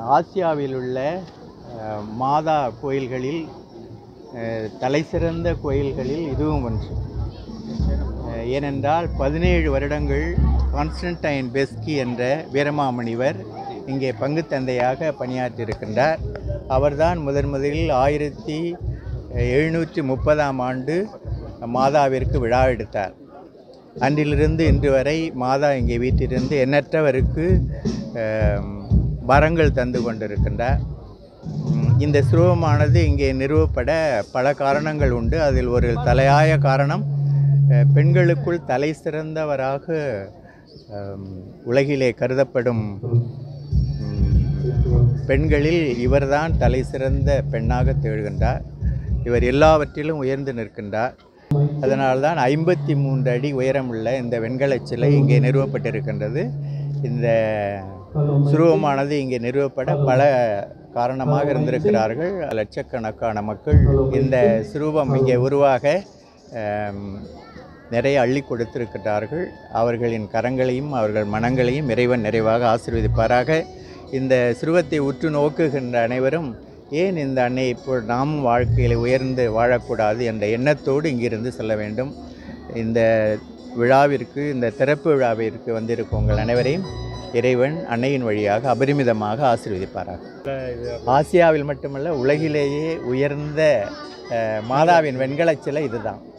ஆசியாவில் உள்ள அஹ், மாதா கோயில்களில் அஹ், தலைசிறந்த கோயில்களில் இதுவும் ஒன்று அஹ், ஏனென்றால் பதினேழு வருடங்கள் கான்ஸ்டன்டைன் பெஸ்கி என்ற வீரமாமுனிவர் இங்கே பங்கு தந்தையாக பணியாற்றியிருக்கின்றார் அவர்தான் முதன் முதலில் ஆயிரத்தி எழுநூற்றி முப்பதாம் ஆண்டு மாதாவிற்கு விழா எடுத்தார் அன்றிலிருந்து இன்று வரை மாதா இங்கே வீட்டிலிருந்து எண்ணற்றவருக்கு அஹ், வரங்கள் தந்து கொண்டிருக்கின்றார் உம், இந்த சுரூபமானது இங்கே நிறுவப்பட பல காரணங்கள் உண்டு அதில் ஒரு தலையாய காரணம் அஹ், பெண்களுக்குள் தலை சிறந்தவராக அம், உலகிலே கருதப்படும் உம், பெண்களில் இவர்தான் தலை சிறந்த பெண்ணாக திகழ்கின்றார் இவர் எல்லாவற்றிலும் உயர்ந்து நிற்கின்றார் அதனால்தான் ஐம்பத்தி மூன்று அடி உயரமுள்ள இந்த வெண்கலச் சிலை இங்கே நிறுவப்பட்டிருக்கின்றது இந்த சுருவமானது இங்கே நிறுவப்பட பல காரணமாக இருந்திருக்கிறார்கள் லட்சக்கணக்கான மக்கள் இந்த சுரூபம் இங்கே உருவாக ஆம், நிறைய அள்ளி கொடுத்திருக்கிறார்கள் அவர்களின் கரங்களையும் அவர்கள் மனங்களையும் இறைவன் நிறைவாக ஆசீர்வதிப்பாராக இந்த சிறுவத்தை உற்று நோக்குகின்ற அனைவரும் ஏன் இந்த அன்னை இப்போ நாமும் வாழ்க்கையில் உயர்ந்து வாழக்கூடாது என்ற எண்ணத்தோடு இங்கிருந்து செல்ல வேண்டும் இந்த விழாவிற்கு இந்த திறப்பு விழாவிற்கு வந்திருக்கும் உங்கள் அனைவரையும் இறைவன் அன்னையின் வழியாக அபரிமிதமாக ஆசீர்வதிப்பாராக ஆசியாவில் மட்டுமல்ல உலகிலேயே உயர்ந்த அஹ், மாதாவின் வெண்கலச் சிலை இதுதான்